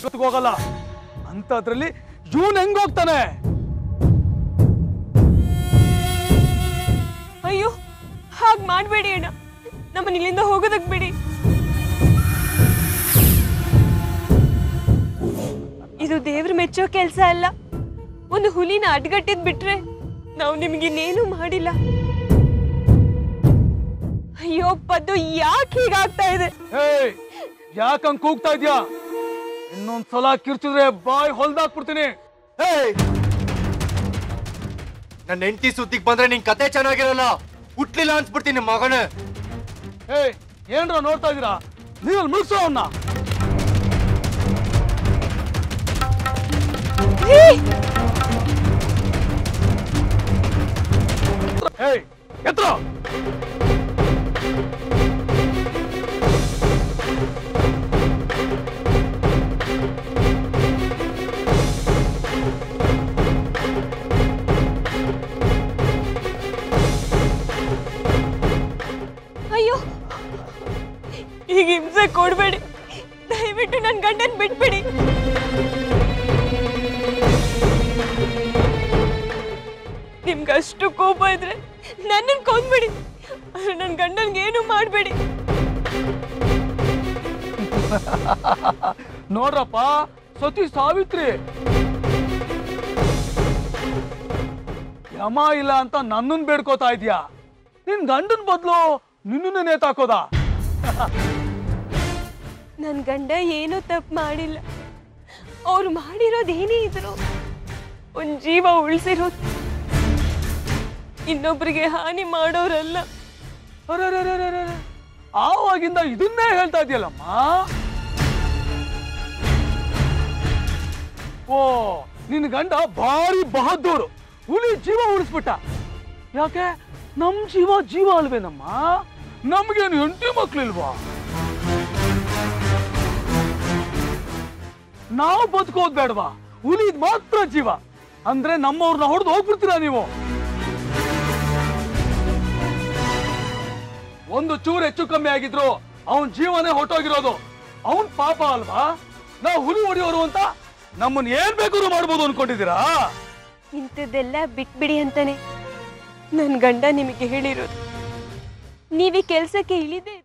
ಜೊತೆಗೆ ಹೋಗಲ್ಲ ಅಂತದ್ರಲ್ಲಿ ಇವನ್ ಹೆಂಗ್ ಹೋಗ್ತಾನೆ ಅಯ್ಯೋ ಹಾಗ್ ಮಾಡ್ಬೇಡಿ ಅಣ್ಣ ನಮ್ಮನ್ನ ಇಲ್ಲಿಂದ ಹೋಗೋದಕ್ ಬಿಡಿ ಇದು ದೇವ್ರ ಮೆಚ್ಚೋ ಕೆಲ್ಸ ಅಲ್ಲ ಒಂದು ಹುಲಿನ ಅಡ್ಗಟ್ಟಿದ್ ಬಿಟ್ರೆ ನಾವು ನಿಮ್ಗಿನ್ನೇನು ಮಾಡಿಲ್ಲ ಅಯ್ಯೋ ಪದ್ದು ಯಾಕೆ ಹೀಗಾಗ್ತಾ ಇದೆ ಏಯ್ ಯಾಕಂಗ್ ಕೂಗ್ತಾ ಇದ್ಯಾ ಇನ್ನೊಂದ್ಸಲ ಕಿರ್ಚಿದ್ರೆ ಬಾಯ್ ಹೊಲ್ದಾಕ್ಬಿಡ್ತೀನಿ ಏಯ್! ನನ್ನ ಹೆಂಡತಿ ಸುದ್ದಿಗೆ ಬಂದ್ರೆ ನಿನ್ ಕತೆ ಚೆನ್ನಾಗಿರಲ್ಲ ಹುಟ್ಲಿಲ್ಲ ಅನ್ಸ್ಬಿಡ್ತೀನಿ ಮಗನೇ ಏಯ್ ಏನ್ರ ನೋಡ್ತಾ ಇದೀರಾ ನೀವಲ್ಲಿ ಮುಗಿಸೋ ಅವನ್ನ ಏಯ್ ಎತ್ರ ಅಯ್ಯೋ ಈಗ ಹಿಂಸೆ ಕೊಡ್ಬೇಡಿ ದಯವಿಟ್ಟು ನನ್ನ ಗಂಡನ್ ಬಿಟ್ಬಿಡಿ ನಿಮ್ಗೆ ಅಷ್ಟು ಕೋಪ ಇದ್ರೆ ನನ್ನನ್ನು ಕೊಂದ್ಬಿಡಿ ಆದ್ರೆ ನನ್ನ ಗಂಡನ್ಗೆ ಏನು ಮಾಡಬೇಡಿ ನೋಡ್ರಪ್ಪ ಸತಿ ಸಾವಿತ್ರಿ ಯಮ ಇಲ್ಲ ಅಂತ ನನ್ನನ್ ಬೇಡ್ಕೋತಾ ಇದ್ಯಾ ನಿನ್ ಗಂಡನ್ ಬದ್ಲು ನಿನ್ನನ್ನೇ ನೇತಾಕೋದಾ ನನ್ನ ಗಂಡ ಏನೂ ತಪ್ಪು ಮಾಡಿಲ್ಲ ಅವ್ರು ಮಾಡಿರೋದು ಏನೇ ಇದ್ರು ಒಂದು ಜೀವ ಉಳಿಸಿರೋದು ಇನ್ನೊಬ್ರಿಗೆ ಹಾನಿ ಮಾಡೋರಲ್ಲ ಅರೆರೆರೆರೆರೆ. ಆವಾಗಿಂದ ಇದನ್ನೇ ಹೇಳ್ತಾ ಇದೆಯಲ್ಲಮ್ಮ ಓ ನಿನ್ ಗಂಡ ಭಾರಿ ಬಹದ್ದೂರು ಹುಲಿ ಜೀವ ಉಳಿಸ್ಬಿಟ್ಟ ಯಾಕೆ ನಮ್ ಜೀವ ಜೀವ ಅಲ್ವೇನಮ್ಮ ನಮ್ಗೇನು ಹೆಂಡತಿ ಮಕ್ಳಿಲ್ವಾ ನಾವು ಬದುಕೋದ್ ಬೇಡವಾ ಹುಲಿದ್ ಮಾತ್ರ ಜೀವ ಅಂದ್ರೆ ನಮ್ಮವ್ರನ್ನ ಹೊಡೆದು ಹೋಗ್ಬಿಡ್ತೀರಾ ನೀವು ಒಂದು ಚೂರು ಹೆಚ್ಚು ಕಮ್ಮಿ ಆಗಿದ್ರು ಅವನ್ ಜೀವನೇ ಹೊಟ್ಟೋಗಿರೋದು ಅವನ್ ಪಾಪ ಅಲ್ವಾ ನಾವು ಹುಲಿ ಹೊಡಿಯೋರು ಅಂತ ನಮ್ಮನ್ನ ಏನ್ ಬೇಕಾದ್ರೂ ಮಾಡ್ಬೋದು ಅನ್ಕೊಂಡಿದ್ದೀರಾ ಇಂಥದ್ದೆಲ್ಲ ಬಿಟ್ಬಿಡಿ ಅಂತಾನೆ ನನ್ನ ಗಂಡ ನಿಮಗೆ ಹೇಳಿರೋದು ನೀವೀ ಕೆಲಸಕ್ಕೆ ಇಳಿದೇ